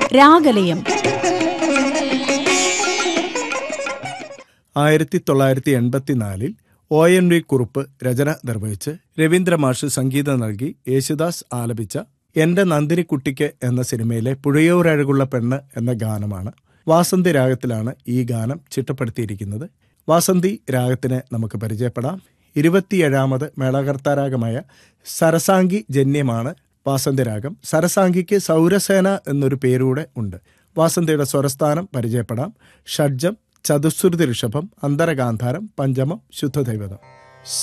രാഗലയം ആയിരത്തി തൊള്ളായിരത്തി എൺപത്തിനാലിൽ ഒ എൻ വി കുറുപ്പ് രചന നിർവഹിച്ച് രവീന്ദ്ര മാഷ് സംഗീതം നൽകി യേശുദാസ് ആലപിച്ച എന്റെ നന്ദിനിക്കുട്ടിക്ക് എന്ന സിനിമയിലെ പുഴയോരഴകുള്ള പെണ്ണ് എന്ന ഗാനമാണ് വാസന്തി രാഗത്തിലാണ് ഈ ഗാനം ചിട്ടപ്പെടുത്തിയിരിക്കുന്നത് വാസന്തി രാഗത്തിനെ നമുക്ക് പരിചയപ്പെടാം ഇരുപത്തിയേഴാമത് മേളകർത്താരാഗമായ സരസാംഗി ജന്യമാണ് വാസന്തി രാഗം സരസാംഗിക്ക് സൗരസേന എന്നൊരു പേരൂടെ ഉണ്ട് വാസന്തിയുടെ സ്വരസ്ഥാനം പരിചയപ്പെടാം ഷഡ്ജം ചതുശ്രുതി ഋഷഭം അന്തരഗാന്ധാരം പഞ്ചമം ശുദ്ധദൈവതം